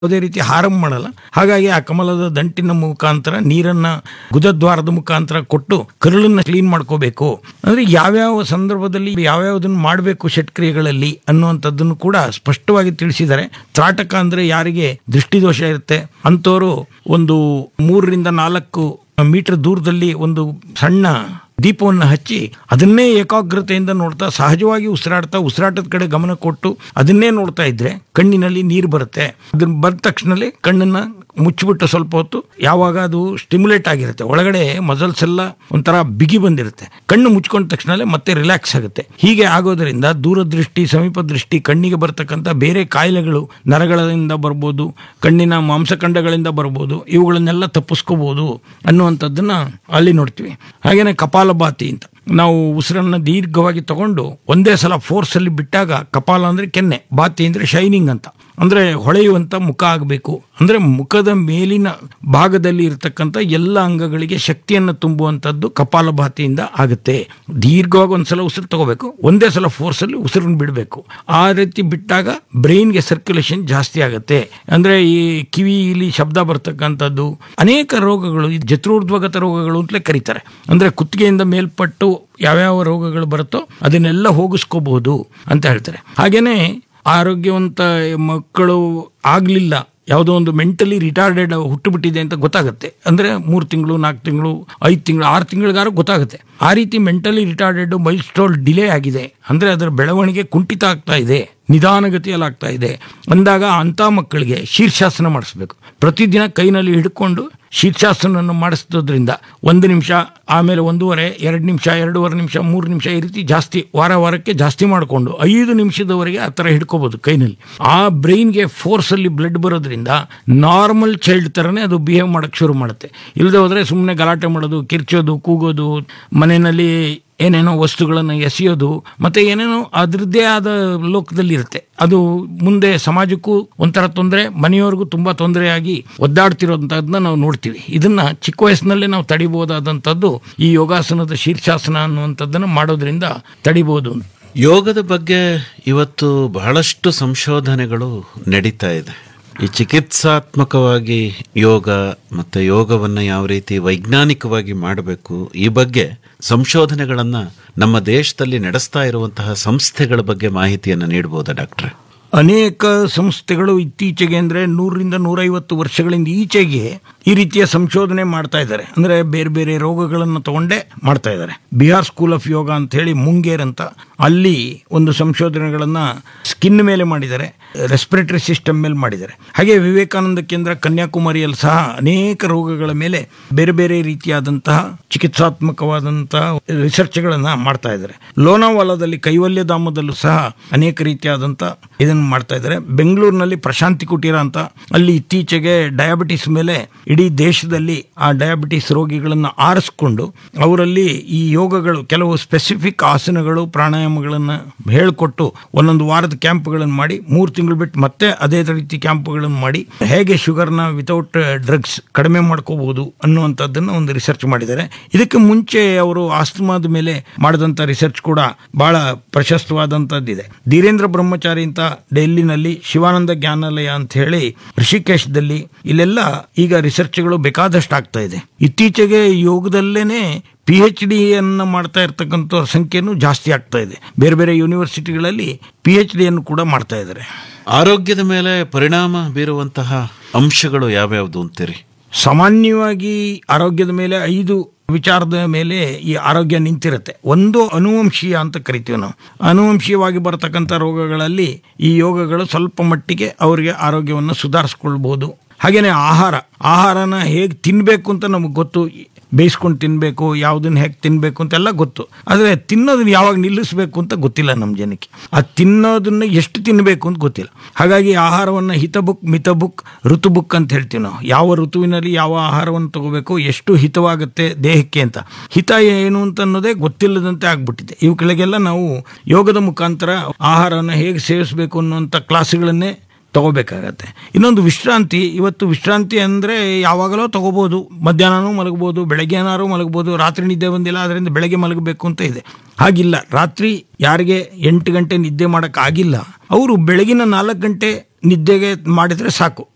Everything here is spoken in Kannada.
ಯಾವುದೇ ರೀತಿ ಹಾರಂ ಮಾಡಲ್ಲ ಹಾಗಾಗಿ ಆ ಕಮಲದ ದಂಟಿನ ಮುಖಾಂತರ ನೀರನ್ನ ಗುದದ್ವಾರದ ಮುಖಾಂತರ ಕೊಟ್ಟು ಕರುಳನ್ನ ಕ್ಲೀನ್ ಮಾಡ್ಕೋಬೇಕು ಅಂದ್ರೆ ಯಾವ್ಯಾವ ಸಂದರ್ಭದಲ್ಲಿ ಯಾವ್ಯಾವುದನ್ನು ಮಾಡಬೇಕು ಷಟ್ಕ್ರಿಯೆಗಳಲ್ಲಿ ಅನ್ನುವಂಥದ್ದನ್ನು ಕೂಡ ಸ್ಪಷ್ಟವಾಗಿ ತಿಳಿಸಿದ್ದಾರೆ ತ್ರಾಟಕ ಅಂದ್ರೆ ಯಾರಿಗೆ ದೃಷ್ಟಿದೋಷ ಇರುತ್ತೆ ಅಂಥವರು ಒಂದು ಮೂರರಿಂದ ನಾಲ್ಕು ಮೀಟರ್ ದೂರದಲ್ಲಿ ಒಂದು ಸಣ್ಣ ದೀಪವನ್ನು ಹಚ್ಚಿ ಅದನ್ನೇ ಏಕಾಗ್ರತೆಯಿಂದ ನೋಡ್ತಾ ಸಹಜವಾಗಿ ಉಸಿರಾಡ್ತಾ ಉಸಿರಾಟದ ಕಡೆ ಗಮನ ಕೊಟ್ಟು ಅದನ್ನೇ ನೋಡ್ತಾ ಇದ್ರೆ ಕಣ್ಣಿನಲ್ಲಿ ನೀರು ಬರುತ್ತೆ ಅದನ್ನ ಬಂದ ತಕ್ಷಣದಲ್ಲಿ ಕಣ್ಣನ್ನ ಮುಚ್ಚಿಬಿಟ್ಟು ಸ್ವಲ್ಪ ಹೊತ್ತು ಯಾವಾಗ ಅದು ಸ್ಟಿಮ್ಯುಲೇಟ್ ಆಗಿರುತ್ತೆ ಒಳಗಡೆ ಮಸಲ್ಸ್ ಎಲ್ಲ ಒಂಥರ ಬಿಗಿ ಬಂದಿರುತ್ತೆ ಕಣ್ಣು ಮುಚ್ಕೊಂಡ ತಕ್ಷಣಲ್ಲೇ ಮತ್ತೆ ರಿಲ್ಯಾಕ್ಸ್ ಆಗುತ್ತೆ ಹೀಗೆ ಆಗೋದರಿಂದ ದೂರದೃಷ್ಟಿ ಸಮೀಪ ದೃಷ್ಟಿ ಕಣ್ಣಿಗೆ ಬರ್ತಕ್ಕಂಥ ಬೇರೆ ಕಾಯಿಲೆಗಳು ನರಗಳಿಂದ ಬರ್ಬೋದು ಕಣ್ಣಿನ ಮಾಂಸಖಂಡಗಳಿಂದ ಬರ್ಬೋದು ಇವುಗಳನ್ನೆಲ್ಲ ತಪ್ಪಿಸ್ಕೋಬಹುದು ಅನ್ನುವಂಥದ್ದನ್ನ ಅಲ್ಲಿ ನೋಡ್ತೀವಿ ಹಾಗೇನೆ ಕಪಾಲಭಾತಿ ಅಂತ ನಾವು ಉಸಿರನ್ನ ದೀರ್ಘವಾಗಿ ತಗೊಂಡು ಒಂದೇ ಸಲ ಫೋರ್ಸ್ ಅಲ್ಲಿ ಬಿಟ್ಟಾಗ ಕಪಾಲ ಅಂದ್ರೆ ಕೆನ್ನೆ ಬಾತಿ ಅಂದ್ರೆ ಶೈನಿಂಗ್ ಅಂತ ಅಂದ್ರೆ ಹೊಳೆಯುವಂತ ಮುಖ ಆಗಬೇಕು ಅಂದ್ರೆ ಮುಖದ ಮೇಲಿನ ಭಾಗದಲ್ಲಿ ಇರತಕ್ಕಂಥ ಎಲ್ಲ ಅಂಗಗಳಿಗೆ ಶಕ್ತಿಯನ್ನು ತುಂಬುವಂಥದ್ದು ಕಪಾಲಭಾತಿಯಿಂದ ಆಗುತ್ತೆ ದೀರ್ಘವಾಗಿ ಒಂದ್ಸಲ ಉಸಿರು ತಗೋಬೇಕು ಒಂದೇ ಸಲ ಫೋರ್ಸ್ ಅಲ್ಲಿ ಉಸಿರನ್ನು ಬಿಡಬೇಕು ಆ ರೀತಿ ಬಿಟ್ಟಾಗ ಬ್ರೈನ್ಗೆ ಸರ್ಕ್ಯುಲೇಷನ್ ಜಾಸ್ತಿ ಆಗುತ್ತೆ ಅಂದ್ರೆ ಈ ಕಿವಿಯಲ್ಲಿ ಶಬ್ದ ಬರ್ತಕ್ಕಂಥದ್ದು ಅನೇಕ ರೋಗಗಳು ಈ ಜತ್ರೋರ್ಧ್ವಗತ ರೋಗಗಳು ಅಂತಲೇ ಕರೀತಾರೆ ಅಂದ್ರೆ ಕುತ್ತಿಗೆಯಿಂದ ಮೇಲ್ಪಟ್ಟು ಯಾವ್ಯಾವ ರೋಗಗಳು ಬರುತ್ತೋ ಅದನ್ನೆಲ್ಲ ಹೋಗಿಸ್ಕೋಬಹುದು ಅಂತ ಹೇಳ್ತಾರೆ ಹಾಗೇನೆ ಆರೋಗ್ಯವಂತ ಮಕ್ಕಳು ಆಗ್ಲಿಲ್ಲ ಯಾವುದೋ ಒಂದು ಮೆಂಟಲಿ ರಿಟಾರ್ಡೆಡ್ ಹುಟ್ಟುಬಿಟ್ಟಿದೆ ಅಂತ ಗೊತ್ತಾಗುತ್ತೆ ಅಂದ್ರೆ ಮೂರು ತಿಂಗಳು ನಾಲ್ಕು ತಿಂಗಳು ಐದು ತಿಂಗಳು ಆರು ತಿಂಗಳಿಗಾರ ಗೊತ್ತಾಗುತ್ತೆ ಆ ರೀತಿ mentally retarded milestone delay ಆಗಿದೆ ಅಂದ್ರೆ ಅದರ ಬೆಳವಣಿಗೆ ಕುಂಠಿತ ಆಗ್ತಾ ಇದೆ ನಿಧಾನಗತಿಯಲ್ಲಿ ಆಗ್ತಾ ಇದೆ ಅಂದಾಗ ಅಂಥ ಮಕ್ಕಳಿಗೆ ಶೀರ್ಷಾಸನ ಮಾಡಿಸ್ಬೇಕು ಪ್ರತಿದಿನ ಕೈನಲ್ಲಿ ಹಿಡ್ಕೊಂಡು ಶೀರ್ಷಾಸನವನ್ನು ಮಾಡಿಸೋದ್ರಿಂದ ಒಂದು ನಿಮಿಷ ಆಮೇಲೆ ಒಂದೂವರೆ ಎರಡು ನಿಮಿಷ ಎರಡೂವರೆ ನಿಮಿಷ ಮೂರು ನಿಮಿಷ ಈ ರೀತಿ ಜಾಸ್ತಿ ವಾರ ವಾರಕ್ಕೆ ಜಾಸ್ತಿ ಮಾಡಿಕೊಂಡು ಐದು ನಿಮಿಷದವರೆಗೆ ಆ ಥರ ಹಿಡ್ಕೋಬಹುದು ಕೈನಲ್ಲಿ ಆ ಬ್ರೈನ್ಗೆ ಫೋರ್ಸಲ್ಲಿ ಬ್ಲಡ್ ಬರೋದ್ರಿಂದ ನಾರ್ಮಲ್ ಚೈಲ್ಡ್ ಥರನೇ ಅದು ಬಿಹೇವ್ ಮಾಡೋಕ್ಕೆ ಶುರು ಮಾಡುತ್ತೆ ಇಲ್ಲದೆ ಹೋದರೆ ಸುಮ್ಮನೆ ಗಲಾಟೆ ಮಾಡೋದು ಕಿರ್ಚೋದು ಕೂಗೋದು ಮನೆಯಲ್ಲಿ ಏನೇನೋ ವಸ್ತುಗಳನ್ನು ಎಸೆಯೋದು ಮತ್ತೆ ಏನೇನೋ ಅದರದ್ದೇ ಆದ ಲೋಕದಲ್ಲಿ ಇರುತ್ತೆ ಅದು ಮುಂದೆ ಸಮಾಜಕ್ಕೂ ಒಂಥರ ತೊಂದರೆ ಮನೆಯವರಿಗೂ ತುಂಬಾ ತೊಂದರೆಯಾಗಿ ಒದ್ದಾಡ್ತಿರೋಂಥದ್ದನ್ನ ನಾವು ನೋಡ್ತೀವಿ ಇದನ್ನ ಚಿಕ್ಕ ವಯಸ್ಸಿನಲ್ಲೇ ನಾವು ತಡಿಬಹುದಾದಂಥದ್ದು ಈ ಯೋಗಾಸನದ ಶೀರ್ಷಾಸನ ಅನ್ನುವಂಥದ್ದನ್ನು ಮಾಡೋದ್ರಿಂದ ತಡಿಬಹುದು ಯೋಗದ ಬಗ್ಗೆ ಇವತ್ತು ಬಹಳಷ್ಟು ಸಂಶೋಧನೆಗಳು ನಡೀತಾ ಇದೆ ಈ ಚಿಕಿತ್ಸಾತ್ಮಕವಾಗಿ ಯೋಗ ಮತ್ತೆ ಯೋಗವನ್ನು ಯಾವ ರೀತಿ ವೈಜ್ಞಾನಿಕವಾಗಿ ಮಾಡಬೇಕು ಈ ಬಗ್ಗೆ ಸಂಶೋಧನೆಗಳನ್ನ ನಮ್ಮ ದೇಶದಲ್ಲಿ ನಡೆಸ್ತಾ ಇರುವಂತಹ ಸಂಸ್ಥೆಗಳ ಬಗ್ಗೆ ಮಾಹಿತಿಯನ್ನು ನೀಡಬಹುದಾ ಡಾಕ್ಟ್ರೆ ಅನೇಕ ಸಂಸ್ಥೆಗಳು ಇತ್ತೀಚೆಗೆ ಅಂದ್ರೆ ನೂರರಿಂದ ನೂರೈವತ್ತು ವರ್ಷಗಳಿಂದ ಈಚೆಗೆ ಈ ರೀತಿಯ ಸಂಶೋಧನೆ ಮಾಡ್ತಾ ಇದ್ದಾರೆ ಅಂದ್ರೆ ಬೇರೆ ಬೇರೆ ರೋಗಗಳನ್ನು ತಗೊಂಡೇ ಮಾಡ್ತಾ ಇದ್ದಾರೆ ಬಿಹಾರ್ ಸ್ಕೂಲ್ ಆಫ್ ಯೋಗ ಅಂತ ಹೇಳಿ ಮುಂಗೇರ್ ಅಂತ ಅಲ್ಲಿ ಒಂದು ಸಂಶೋಧನೆಗಳನ್ನ ಸ್ಕಿನ್ ಮೇಲೆ ಮಾಡಿದ್ದಾರೆ ರೆಸ್ಪಿರೇಟರಿ ಸಿಸ್ಟಮ್ ಮೇಲೆ ಮಾಡಿದ್ದಾರೆ ಹಾಗೆ ವಿವೇಕಾನಂದ ಕೇಂದ್ರ ಕನ್ಯಾಕುಮಾರಿಯಲ್ಲಿ ಸಹ ಅನೇಕ ರೋಗಗಳ ಮೇಲೆ ಬೇರೆ ಬೇರೆ ರೀತಿಯಾದಂತಹ ಚಿಕಿತ್ಸಾತ್ಮಕವಾದಂತಹ ರಿಸರ್ಚ್ಗಳನ್ನ ಮಾಡ್ತಾ ಇದ್ದಾರೆ ಲೋನಾವಾಲಾದಲ್ಲಿ ಕೈವಲ್ಯಧಾಮದಲ್ಲೂ ಸಹ ಅನೇಕ ರೀತಿಯಾದಂತಹ ಇದನ್ನು ಮಾಡ್ತಾ ಇದ್ದಾರೆ ಬೆಂಗಳೂರಿನಲ್ಲಿ ಪ್ರಶಾಂತಿ ಕುಟೀರ ಅಂತ ಅಲ್ಲಿ ಇತ್ತೀಚೆಗೆ ಡಯಾಬಿಟಿಸ್ ಮೇಲೆ ಇಡೀ ದೇಶದಲ್ಲಿ ಆ ಡಯಾಬಿಟಿಸ್ ರೋಗಿಗಳನ್ನ ಆರಿಸ್ಕೊಂಡು ಅವರಲ್ಲಿ ಈ ಯೋಗಗಳು ಕೆಲವು ಸ್ಪೆಸಿಫಿಕ್ ಆಸನಗಳು ಪ್ರಾಣಾಯಾಮಗಳನ್ನು ಹೇಳಿಕೊಟ್ಟು ಒಂದೊಂದು ವಾರದ ಕ್ಯಾಂಪ್ಗಳನ್ನು ಮಾಡಿ ಮೂರು ತಿಂಗಳು ಬಿಟ್ಟು ಮತ್ತೆ ಅದೇ ರೀತಿ ಕ್ಯಾಂಪ್ಗಳನ್ನು ಮಾಡಿ ಹೇಗೆ ಶುಗರ್ನ ವಿತೌಟ್ ಡ್ರಗ್ಸ್ ಕಡಿಮೆ ಮಾಡ್ಕೋಬಹುದು ಅನ್ನುವಂಥದ್ದನ್ನು ಒಂದು ರಿಸರ್ಚ್ ಮಾಡಿದ್ದಾರೆ ಇದಕ್ಕೆ ಮುಂಚೆ ಅವರು ಆಸ್ತಮಾದ ಮೇಲೆ ಮಾಡಿದಂಥ ರಿಸರ್ಚ್ ಕೂಡ ಬಹಳ ಪ್ರಶಸ್ತವಾದಂಥದ್ದಿದೆ ಧೀರೇಂದ್ರ ಬ್ರಹ್ಮಚಾರಿ ಅಂತ ಡೆಲ್ಲಿನಲ್ಲಿ ಶಿವಾನಂದ ಜ್ಞಾನಾಲಯ ಅಂತ ಹೇಳಿ ಋಷಿಕೇಶದಲ್ಲಿ ಇಲ್ಲೆಲ್ಲ ಈಗ ರಿಸರ್ಚ್ಗಳು ಬೇಕಾದಷ್ಟು ಆಗ್ತಾ ಇದೆ ಇತ್ತೀಚೆಗೆ ಯೋಗದಲ್ಲೇನೆ ಪಿ ಎಚ್ ಡಿಯನ್ನು ಮಾಡ್ತಾ ಇರ್ತಕ್ಕಂಥ ಸಂಖ್ಯೆನೂ ಜಾಸ್ತಿ ಆಗ್ತಾ ಇದೆ ಬೇರೆ ಬೇರೆ ಯೂನಿವರ್ಸಿಟಿಗಳಲ್ಲಿ ಪಿ ಎಚ್ ಡಿಯನ್ನು ಕೂಡ ಮಾಡ್ತಾ ಇದ್ದಾರೆ ಆರೋಗ್ಯದ ಮೇಲೆ ಪರಿಣಾಮ ಬೀರುವಂತಹ ಅಂಶಗಳು ಯಾವ್ಯಾವುದು ಅಂತೀರಿ ಸಾಮಾನ್ಯವಾಗಿ ಆರೋಗ್ಯದ ಮೇಲೆ ಐದು ವಿಚಾರದ ಮೇಲೆ ಈ ಆರೋಗ್ಯ ನಿಂತಿರುತ್ತೆ ಒಂದು ಅನುವಂಶೀಯ ಅಂತ ಕರಿತೀವಿ ನಾವು ಅನುವಂಶೀಯವಾಗಿ ಬರತಕ್ಕಂಥ ರೋಗಗಳಲ್ಲಿ ಈ ಯೋಗಗಳು ಸ್ವಲ್ಪ ಮಟ್ಟಿಗೆ ಅವರಿಗೆ ಆರೋಗ್ಯವನ್ನು ಸುಧಾರಿಸ್ಕೊಳ್ಬಹುದು ಹಾಗೇನೆ ಆಹಾರ ಆಹಾರನ ಹೇಗೆ ತಿನ್ನಬೇಕು ಅಂತ ನಮಗೆ ಗೊತ್ತು ಬೇಯಿಸ್ಕೊಂಡು ತಿನ್ನಬೇಕು ಯಾವುದನ್ನ ಹೇಗೆ ತಿನ್ನಬೇಕು ಅಂತೆಲ್ಲ ಗೊತ್ತು ಆದರೆ ತಿನ್ನೋದನ್ನ ಯಾವಾಗ ನಿಲ್ಲಿಸಬೇಕು ಅಂತ ಗೊತ್ತಿಲ್ಲ ನಮ್ಮ ಜನಕ್ಕೆ ಆ ತಿನ್ನೋದನ್ನ ಎಷ್ಟು ತಿನ್ನಬೇಕು ಅಂತ ಗೊತ್ತಿಲ್ಲ ಹಾಗಾಗಿ ಆಹಾರವನ್ನು ಹಿತಬುಕ್ ಮಿತಬುಕ್ ಋತುಬುಕ್ ಅಂತ ಹೇಳ್ತೀವಿ ನಾವು ಯಾವ ಋತುವಿನಲ್ಲಿ ಯಾವ ಆಹಾರವನ್ನು ತಗೋಬೇಕು ಎಷ್ಟು ಹಿತವಾಗುತ್ತೆ ದೇಹಕ್ಕೆ ಅಂತ ಹಿತ ಏನು ಅಂತ ಅನ್ನೋದೇ ಗೊತ್ತಿಲ್ಲದಂತೆ ಆಗ್ಬಿಟ್ಟಿದೆ ಇವುಗಳಿಗೆಲ್ಲ ನಾವು ಯೋಗದ ಮುಖಾಂತರ ಆಹಾರವನ್ನು ಹೇಗೆ ಸೇವಿಸಬೇಕು ಅನ್ನುವಂಥ ಕ್ಲಾಸ್ಗಳನ್ನೇ ತಗೋಬೇಕಾಗತ್ತೆ ಇನ್ನೊಂದು ವಿಶ್ರಾಂತಿ ಇವತ್ತು ವಿಶ್ರಾಂತಿ ಅಂದರೆ ಯಾವಾಗಲೂ ತಗೋಬೋದು ಮಧ್ಯಾಹ್ನನೂ ಮಲಗ್ಬೋದು ಬೆಳಗ್ಗೆ ಏನಾರು ಮಲಗ್ಬೋದು ರಾತ್ರಿ ನಿದ್ದೆ ಬಂದಿಲ್ಲ ಅದರಿಂದ ಬೆಳಗ್ಗೆ ಮಲಗಬೇಕು ಅಂತ ಇದೆ ಹಾಗಿಲ್ಲ ರಾತ್ರಿ ಯಾರಿಗೆ ಎಂಟು ಗಂಟೆ ನಿದ್ದೆ ಮಾಡೋಕ್ಕಾಗಿಲ್ಲ ಅವರು ಬೆಳಗಿನ ನಾಲ್ಕು ಗಂಟೆ ನಿದ್ದೆಗೆ ಮಾಡಿದರೆ ಸಾಕು